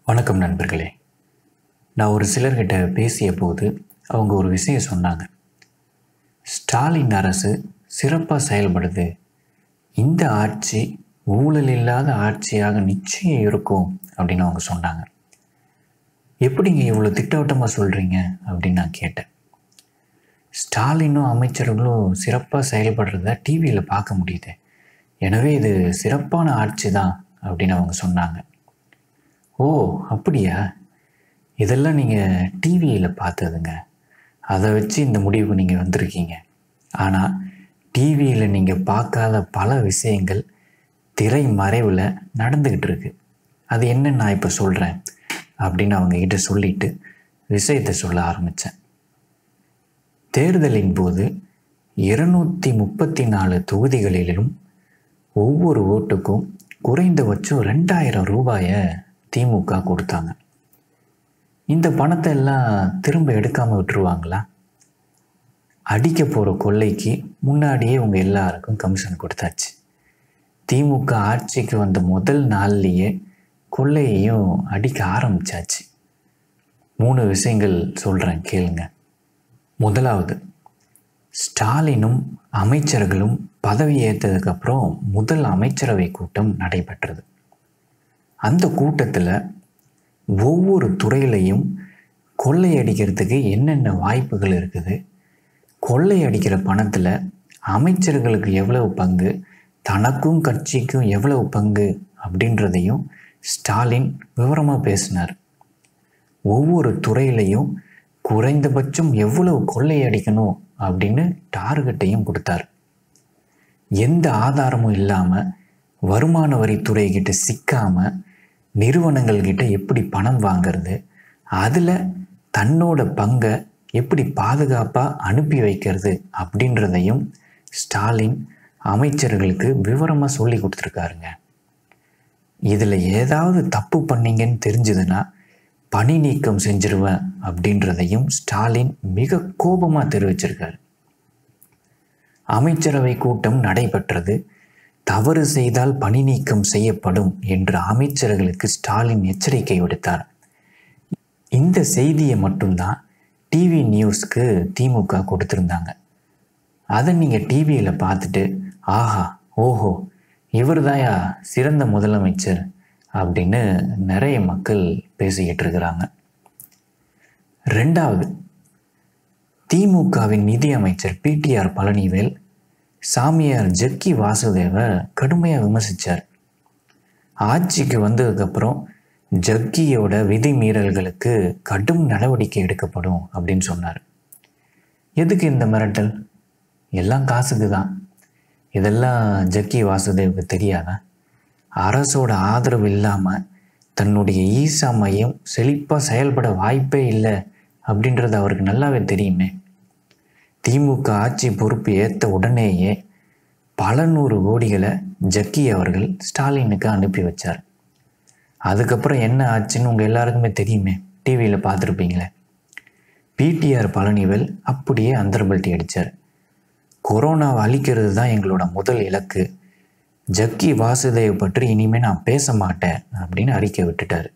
வணக்கம் நண்பர்களே நான் ஒரு சிலர்கிட்ட பேசிய போது அவங்க ஒரு விஷயம் சொன்னாங்க ஸ்டாலின் அரசு சிறப்பாக செயல்படுது இந்த ஆட்சி ஊழல் இல்லாத ஆட்சியாக நிச்சயம் இருக்கும் அப்படின்னு அவங்க சொன்னாங்க எப்படிங்க இவ்வளோ திட்டவட்டமாக சொல்கிறீங்க அப்படின்னு நான் கேட்டேன் ஸ்டாலினும் அமைச்சர்களும் சிறப்பாக செயல்படுறத டிவியில் பார்க்க முடியுது எனவே இது சிறப்பான ஆட்சி தான் அப்படின்னு அவங்க சொன்னாங்க ஓ அப்படியா இதெல்லாம் நீங்கள் டிவியில் பார்த்ததுங்க அதை வச்சு இந்த முடிவுக்கு நீங்கள் வந்திருக்கீங்க ஆனால் டிவியில் நீங்கள் பார்க்காத பல விஷயங்கள் திரை மறைவில் நடந்துக்கிட்டு இருக்கு அது என்ன நான் இப்போ சொல்கிறேன் அப்படின்னு அவங்கக்கிட்ட சொல்லிட்டு விஷயத்தை சொல்ல ஆரம்பித்தேன் தேர்தலின் போது இருநூற்றி முப்பத்தி நாலு தொகுதிகளிலும் ஒவ்வொரு ஓட்டுக்கும் குறைந்தபட்சம் ரெண்டாயிரம் ரூபாயை திமுக கொடுத்தாங்க இந்த பணத்தை எல்லாம் திரும்ப எடுக்காமல் விட்டுருவாங்களா அடிக்க போகிற கொள்ளைக்கு முன்னாடியே உங்கள் எல்லாருக்கும் கமிஷன் கொடுத்தாச்சு திமுக ஆட்சிக்கு வந்த முதல் நாள்லேயே கொள்ளையையும் அடிக்க ஆரம்பிச்சாச்சு மூணு விஷயங்கள் சொல்கிறேன் கேளுங்க முதலாவது ஸ்டாலினும் அமைச்சர்களும் பதவி ஏற்றதுக்கப்புறம் முதல் அமைச்சரவை கூட்டம் நடைபெற்றது அந்த கூட்டத்தில் ஒவ்வொரு துறையிலையும் கொள்ளையடிக்கிறதுக்கு என்னென்ன வாய்ப்புகள் இருக்குது கொள்ளையடிக்கிற பணத்தில் அமைச்சர்களுக்கு எவ்வளவு பங்கு தனக்கும் கட்சிக்கும் எவ்வளவு பங்கு அப்படின்றதையும் ஸ்டாலின் விவரமாக பேசினார் ஒவ்வொரு துறையிலையும் குறைந்தபட்சம் எவ்வளவு கொள்ளையடிக்கணும் அப்படின்னு டார்கெட்டையும் கொடுத்தார் எந்த ஆதாரமும் இல்லாமல் வருமான வரித்துறை கிட்ட சிக்காமல் நிறுவனங்கள் கிட்ட எப்படி பணம் வாங்கிறது அதில் தன்னோட பங்கை எப்படி பாதுகாப்பாக அனுப்பி வைக்கிறது அப்படின்றதையும் ஸ்டாலின் அமைச்சர்களுக்கு விவரமாக சொல்லி கொடுத்துருக்காருங்க இதில் ஏதாவது தப்பு பண்ணீங்கன்னு தெரிஞ்சதுன்னா பணி நீக்கம் செஞ்சிருவேன் அப்படின்றதையும் ஸ்டாலின் மிக கோபமாக தெரிவிச்சிருக்காரு அமைச்சரவை கூட்டம் நடைபெற்றது தவறு செய்தால் பணி நீக்கம் செய்யப்படும் என்று அமைச்சர்களுக்கு ஸ்டாலின் எச்சரிக்கை விடுத்தார் இந்த செய்தியை மட்டும்தான் டிவி நியூஸ்க்கு திமுக கொடுத்துருந்தாங்க அதை நீங்கள் டிவியில் பார்த்துட்டு ஆஹா ஓஹோ இவர் தாயா சிறந்த முதலமைச்சர் அப்படின்னு நிறைய மக்கள் பேசிக்கிட்டு இருக்கிறாங்க ரெண்டாவது திமுகவின் நிதி அமைச்சர் பிடிஆர் பழனிவேல் சாமியார் ஜக்கி வாசுதேவை கடுமையாக விமர்சித்தார் ஆட்சிக்கு வந்ததுக்கப்புறம் ஜக்கியோட விதிமீறல்களுக்கு கடும் நடவடிக்கை எடுக்கப்படும் அப்படின்னு சொன்னார் எதுக்கு இந்த மிரட்டல் எல்லாம் காசுக்கு தான் இதெல்லாம் ஜக்கி வாசுதேவுக்கு தெரியாதா அரசோட ஆதரவு இல்லாமல் தன்னுடைய ஈசா மையம் செழிப்பாக செயல்பட வாய்ப்பே இல்லை அப்படின்றது அவருக்கு நல்லாவே தெரியுமே திமுக ஆட்சி பொறுப்பு ஏற்ற உடனேயே பல நூறு கோடிகளை ஜக்கி அவர்கள் ஸ்டாலினுக்கு அனுப்பி வச்சார் அதுக்கப்புறம் என்ன ஆச்சுன்னு உங்கள் எல்லாருக்குமே தெரியுமே டிவியில் பார்த்துருப்பீங்களே பிடிஆர் பழனிவேல் அப்படியே அந்தர்பல்ட்டி அடித்தார் கொரோனாவை அழிக்கிறது தான் எங்களோட முதல் இலக்கு ஜக்கி வாசுதேவ் பற்றி இனிமேல் நான் பேச மாட்டேன் அப்படின்னு அறிக்கை விட்டுட்டார்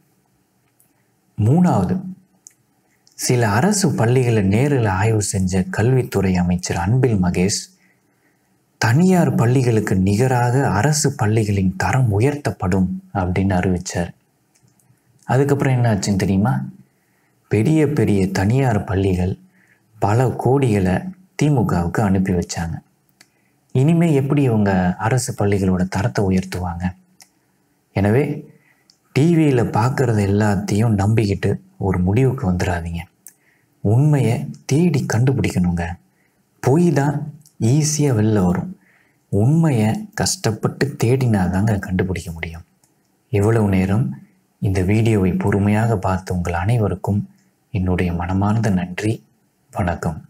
மூணாவது சில அரசு பள்ளிகளை நேரில் ஆய்வு செஞ்ச கல்வித்துறை அமைச்சர் அன்பில் மகேஷ் தனியார் பள்ளிகளுக்கு நிகராக அரசு பள்ளிகளின் தரம் உயர்த்தப்படும் அப்படின்னு அறிவித்தார் அதுக்கப்புறம் என்ன ஆச்சுன்னு தெரியுமா பெரிய பெரிய தனியார் பள்ளிகள் பல கோடிகளை திமுகவுக்கு அனுப்பி வச்சாங்க இனிமேல் எப்படி இவங்க அரசு பள்ளிகளோட தரத்தை உயர்த்துவாங்க எனவே டிவியில் பார்க்குறது எல்லாத்தையும் நம்பிக்கிட்டு ஒரு முடிவுக்கு வந்துடாதீங்க உண்மையை தேடி கண்டுபிடிக்கணுங்க பொய் தான் ஈஸியாக வெளில வரும் உண்மையை கஷ்டப்பட்டு தேடினா தாங்க கண்டுபிடிக்க முடியும் எவ்வளவு நேரம் இந்த வீடியோவை பொறுமையாக பார்த்த உங்கள் அனைவருக்கும் என்னுடைய மனமார்ந்த நன்றி வணக்கம்